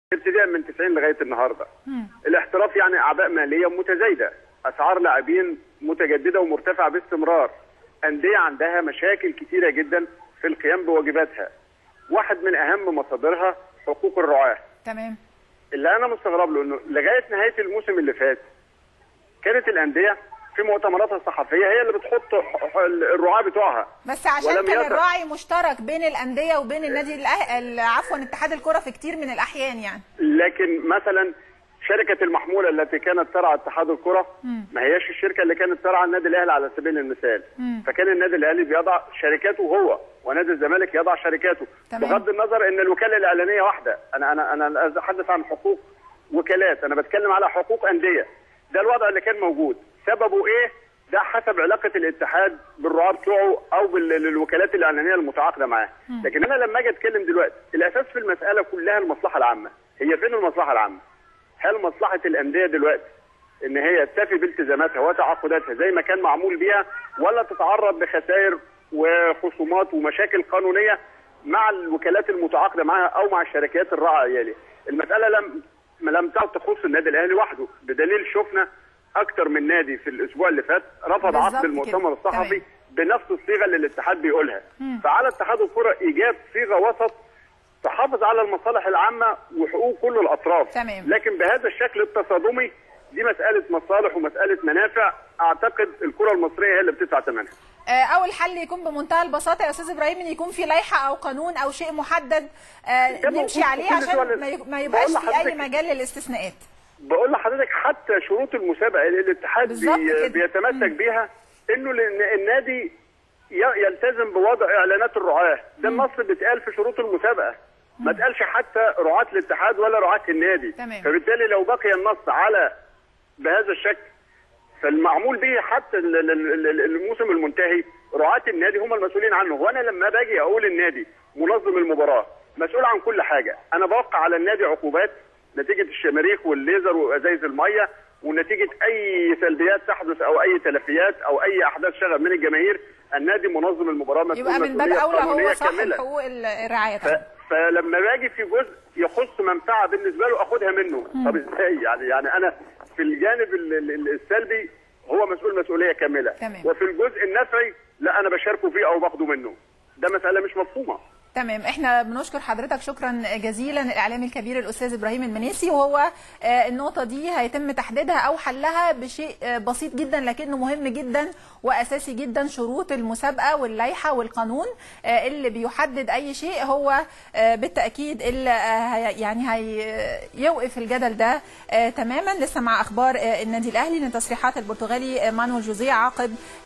ابتداء من 90 لغايه النهارده الاحتراف يعني اعباء ماليه متزايده اسعار لاعبين متجدده ومرتفعه باستمرار انديه عندها مشاكل كتيره جدا في القيام بواجباتها واحد من اهم مصادرها حقوق الرعاه تمام اللي انا مستغرب له انه لغايه نهايه الموسم اللي فات كانت الانديه في مؤتمراتها الصحفيه هي اللي بتحط ح- ح- الرعاه بتوعها بس عشان ولم كان يصل. الراعي مشترك بين الانديه وبين النادي الأه... ال- عفوا اتحاد الكره في كتير من الاحيان يعني لكن مثلا شركه المحموله التي كانت ترعى اتحاد الكره ما هياش الشركه اللي كانت ترعى النادي الاهلي على سبيل المثال فكان النادي الاهلي بيضع شركاته هو ونادي الزمالك يضع شركاته تمام. بغض النظر ان الوكاله الاعلانيه واحده انا انا انا اتحدث عن حقوق وكالات انا بتكلم على حقوق انديه ده الوضع اللي كان موجود سببه ايه ده حسب علاقه الاتحاد بالرعاه بتوعه او بالوكالات الاعلانيه المتعاقده معاه لكن انا لما اجي اتكلم دلوقتي الاساس في المساله كلها المصلحه العامه هي فين المصلحه العامه هل مصلحه الانديه دلوقتي ان هي تفي بالتزاماتها وتعاقداتها زي ما كان معمول بيها ولا تتعرض لخسائر وخصومات ومشاكل قانونيه مع الوكالات المتعاقده معها او مع الشركات الراعيه ليه المساله لم لم تعد تخص النادي الاهلي وحده بدليل شفنا اكتر من نادي في الاسبوع اللي فات رفض بالظبط عقد المؤتمر كده. الصحفي تمام. بنفس الصيغه اللي الاتحاد بيقولها فعلى اتحاد الكره ايجاد صيغه وسط تحافظ على المصالح العامه وحقوق كل الاطراف تمام. لكن بهذا الشكل التصادمي دي مساله مصالح ومساله منافع اعتقد الكره المصريه هي اللي بتدفع ثمنها آه، اول حل يكون بمنتهى البساطه يا استاذ ابراهيم ان يكون في لائحه او قانون او شيء محدد آه، ده موجود نمشي في عليه كل عشان دول- ما ي- ما يبقاش بقول في اي لحضرتك- مجال للاستثناءات بقول لحضرتك حتى شروط المسابقه اللي الاتحاد بالظبط بي كده. بيتمسك بيها انه الن- النادي ي- يلتزم بوضع اعلانات الرعاه ده النص بيتقال في شروط المسابقه ما اتقالش حتى رعاه الاتحاد ولا رعاه النادي تمام. فبالتالي لو بقي النص على بهذا الشكل فالمعمول به حتى ال- ال- ال- ال- الموسم المنتهي رعاة النادي هم المسؤولين عنه وانا لما باجي اقول النادي منظم المباراه مسؤول عن كل حاجه انا بوقع على النادي عقوبات نتيجه الشماريخ والليزر وازايز الميه ونتيجه اي سلبيات تحدث او اي تلفيات او اي احداث شغب من الجماهير النادي منظم المباراه مسؤول يبقى من باب مسؤولية اولى قانونية هو صاحب كاملة. حقوق ال- الرعايه ف... طبعا. فلما باجي في جزء يخص منفعه بالنسبه له اخدها منه طب ازاي يعني يعني انا في الجانب ال- ال- السلبي هو مسؤول مسؤوليه كامله تمام. وفي الجزء النفعي لا انا بشاركه فيه او باخده منه ده مساله مش مفهومه تمام احنا بنشكر حضرتك شكرا جزيلا الاعلامي الكبير الاستاذ ابراهيم المنيسي وهو آه، النقطه دي هيتم تحديدها او حلها بشيء آه، بسيط جدا لكنه مهم جدا واساسي جدا شروط المسابقه واللائحه والقانون آه، اللي بيحدد اي شيء هو آه، بالتاكيد اللي آه، هي- يعني هيوقف الجدل ده آه، تماما لسه مع اخبار آه، النادي الاهلي ان تصريحات البرتغالي آه، مانويل جوزيه عقب